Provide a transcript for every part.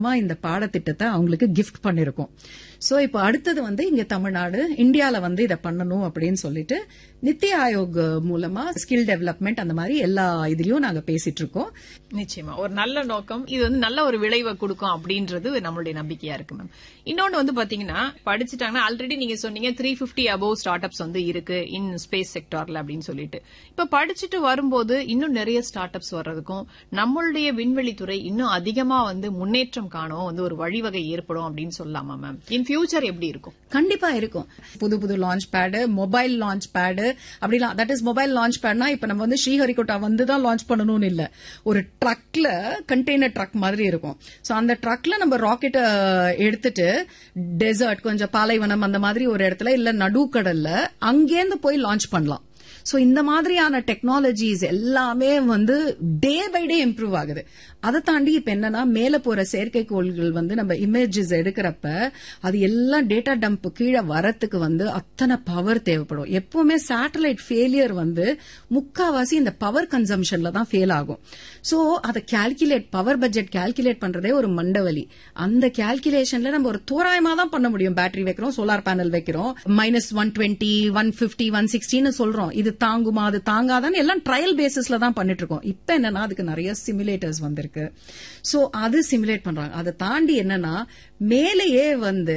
இந்த பாடத்திட்டத்தை அவங்களுக்கு கிஃப்ட் பண்ணிருக்கோம் சோ இப்போ அடுத்தது வந்து இங்க தமிழ்நாடு இந்தியால வந்து இதை பண்ணணும் அப்படின்னு சொல்லிட்டு நித்தி ஆயோக் மூலமா ஸ்கில் டெவலப்மெண்ட் அந்த மாதிரி எல்லா இதுலயும் நாங்க பேசிட்டு இருக்கோம் நிச்சயமா ஒரு நல்ல நோக்கம் இது வந்து நல்ல ஒரு விளைவை கொடுக்கும் அப்படின்றது நம்மளுடைய நம்பிக்கையா இருக்கு மேம் இன்னொன்னு வந்து பாத்தீங்கன்னா படிச்சுட்டாங்கன்னா ஆல்ரெடி நீங்க சொன்னீங்க three fifty above startups வந்து இருக்கு இன் ஸ்பேஸ் செக்டார்ல அப்படின்னு சொல்லிட்டு இப்ப படிச்சுட்டு வரும்போது இன்னும் நிறைய ஸ்டார்ட் அப்ஸ் வர்றதுக்கும் நம்மளுடைய விண்வெளித்துறை இன்னும் அதிகமா வந்து முன்னேற்றம் காணவும் வந்து ஒரு வழிவகை ஏற்படும் அப்படின்னு சொல்லலாமா மேம் இன் ஃபியூச்சர் எப்படி இருக்கும் கண்டிப்பா இருக்கும் புது புது launch pad mobile launch pad அப்படிலாம் தட் இஸ் மொபைல் லான்ச் பேட்னா இப்ப நம்ம வந்து ஸ்ரீஹரிகோட்டா வந்து தான் லான்ச் பண்ணணும்னு இல்ல ஒரு ட்ரக்ல கண்டெய்னர் ட்ரக் மாதிரி இருக்கும் சோ அந்த ட்ரக்ல நம்ம ராக்கெட்டை எடுத்துட்டு டெசர்ட் கொஞ்சம் பாலைவனம் அந்த மாதிரி ஒரு இடத்துல இல்ல நடுக்கடல்ல அங்கேருந்து போய் லான்ச் பண்ணலாம் சோ இந்த மாதிரியான டெக்னாலஜிஸ் எல்லாமே வந்து டே பை டே இம்ப்ரூவ் ஆகுது அதை தாண்டி இப்ப என்னன்னா மேல போற செயற்கைக்கோள்கள் வந்து நம்ம இமேஜஸ் எடுக்கிறப்ப அது எல்லாம் டேட்டா டம்ப் கீழே வரத்துக்கு வந்து அத்தனை பவர் தேவைப்படும் எப்பவுமே சேட்டலைட் ஃபெயிலியர் வந்து முக்காவாசி இந்த பவர் கன்சம்ஷன்ல தான் ஃபெயில் ஆகும் சோ அதை கால்குலேட் பவர் பட்ஜெட் கால்குலேட் பண்றதே ஒரு மண்டவலி அந்த கால்குலேஷன்ல நம்ம ஒரு தோராயமா தான் பண்ண முடியும் பேட்டரி வைக்கிறோம் சோலார் பேனல் வைக்கிறோம் minus one twenty one fifty one சிக்ஸ்டின்னு சொல்றோம் இது தாங்குமா அது தாங்காதான்னு எல்லாம் ட்ரையல் பேசிஸ்ல தான் பண்ணிட்டு இருக்கோம் இப்ப என்னன்னா அதுக்கு நிறைய சிமுலேட்டர்ஸ் வந்திருக்கு சோ அது சிமுலேட் பண்றாங்க அதை தாண்டி என்னன்னா மேலேயே வந்து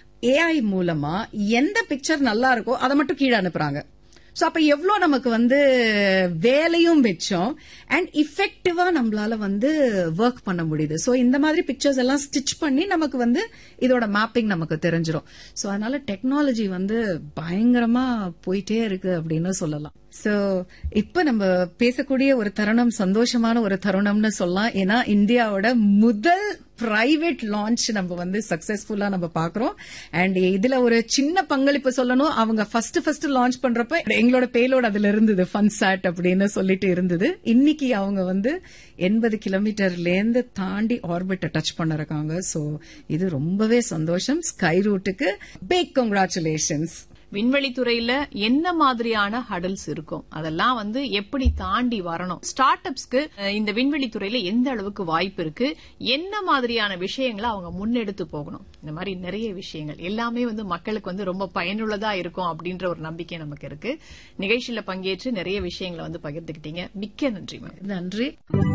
ஏஐ மூலமா எந்த பிக்சர் நல்லா இருக்கோ அதை மட்டும் கீழே அனுப்புறாங்க சோ அப்ப எவ்வளவு நமக்கு வந்து வேலையும் மிச்சம் அண்ட் இஃபெக்டிவா நம்மளால வந்து ஒர்க் பண்ண முடியுது சோ இந்த மாதிரி பிக்சர்ஸ் எல்லாம் ஸ்டிச் பண்ணி நமக்கு வந்து இதோட மேப்பிங் நமக்கு தெரிஞ்சிரும் சோ அதனால டெக்னாலஜி வந்து பயங்கரமா போயிட்டே இருக்கு அப்படின்னு சொல்லலாம் சோ இப்ப நம்ம பேசக்கூடிய ஒரு தருணம் சந்தோஷமான ஒரு தருணம்னு சொல்லலாம் ஏன்னா இந்தியாவோட முதல் பிரைவேட் லான்ச் நம்ம வந்து சக்சஸ்ஃபுல்லா நம்ம பாக்குறோம் அண்ட் இதுல ஒரு சின்ன பங்களிப்பு சொல்லணும் அவங்க ஃபர்ஸ்ட் ஃபர்ஸ்ட் லான்ச் பண்றப்ப எங்களோட பேலோட அதுல இருந்தது ஃபன் சாட் அப்படின்னு சொல்லிட்டு இருந்தது இன்னைக்கு அவங்க வந்து எண்பது கிலோமீட்டர்ல இருந்து தாண்டி ஆர்பிட்ட டச் பண்ணிருக்காங்க சோ இது ரொம்பவே சந்தோஷம் ஸ்கை ரூட்டுக்கு பிக் கங்க்ராச்சுலேஷன்ஸ் விண்வெளித்துறையில என்ன மாதிரியான ஹடல்ஸ் இருக்கும் அதெல்லாம் வந்து எப்படி தாண்டி வரணும் ஸ்டார்ட் அப்ஸ்க்கு இந்த விண்வெளித்துறையில எந்த அளவுக்கு வாய்ப்பு இருக்கு என்ன மாதிரியான விஷயங்களை அவங்க முன்னெடுத்து போகணும் இந்த மாதிரி நிறைய விஷயங்கள் எல்லாமே வந்து மக்களுக்கு வந்து ரொம்ப பயனுள்ளதா இருக்கும் அப்படின்ற ஒரு நம்பிக்கை நமக்கு இருக்கு நிகழ்ச்சியில பங்கேற்று நிறைய விஷயங்களை வந்து பகிர்ந்துக்கிட்டீங்க மிக்க நன்றி மேம் நன்றி